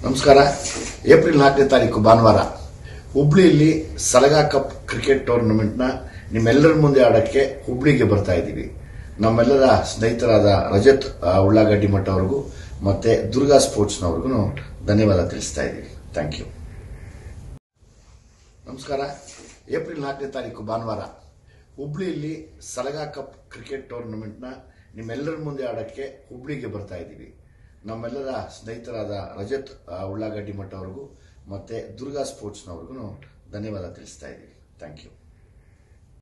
ನಮಸ್ಕಾರ ಏಪ್ರಿಲ್ ನಾಲ್ಕನೇ ತಾರೀಕು ಭಾನುವಾರ ಹುಬ್ಳಿಯಲ್ಲಿ ಸಲಗಾ ಕಪ್ ಕ್ರಿಕೆಟ್ ಟೂರ್ನಮೆಂಟ್ನ ನಿಮ್ಮೆಲ್ಲರ ಮುಂದೆ ಆಡಕ್ಕೆ ಹುಬ್ಳಿಗೆ ಬರ್ತಾ ಇದ್ದೀವಿ ನಮ್ಮೆಲ್ಲರ ಸ್ನೇಹಿತರಾದ ರಜತ್ ಆ, ಉಳ್ಳಾಗಡ್ಡಿ ಮಠ ಅವ್ರಿಗೂ ಮತ್ತೆ ದುರ್ಗಾ ಸ್ಪೋರ್ಟ್ಸ್ನವ್ರಿಗೂ ಧನ್ಯವಾದ ತಿಳಿಸ್ತಾ ಇದ್ದೀವಿ ಥ್ಯಾಂಕ್ ಯು ನಮಸ್ಕಾರ ಏಪ್ರಿಲ್ ನಾಲ್ಕನೇ ತಾರೀಕು ಭಾನುವಾರ ಹುಬ್ಳಿಯಲ್ಲಿ ಸಲಗಾ ಕಪ್ ಕ್ರಿಕೆಟ್ ಟೂರ್ನಮೆಂಟ್ನ ನಿಮ್ಮೆಲ್ಲರ ಮುಂದೆ ಆಡಕ್ಕೆ ಹುಬ್ಳಿಗೆ ಬರ್ತಾ ಇದ್ದೀವಿ ನಮ್ಮೆಲ್ಲರ ಸ್ನೇಹಿತರಾದ ರಜತ್ ಆ, ಉಳ್ಳಾಗಡ್ಡಿ ಮಠ ಅವ್ರಿಗೂ ಮತ್ತೆ ದುರ್ಗಾ ಸ್ಪೋರ್ಟ್ಸ್ನವ್ರಿಗೂ ಧನ್ಯವಾದ ತಿಳಿಸ್ತಾ ಇದ್ದೀವಿ ಥ್ಯಾಂಕ್ ಯು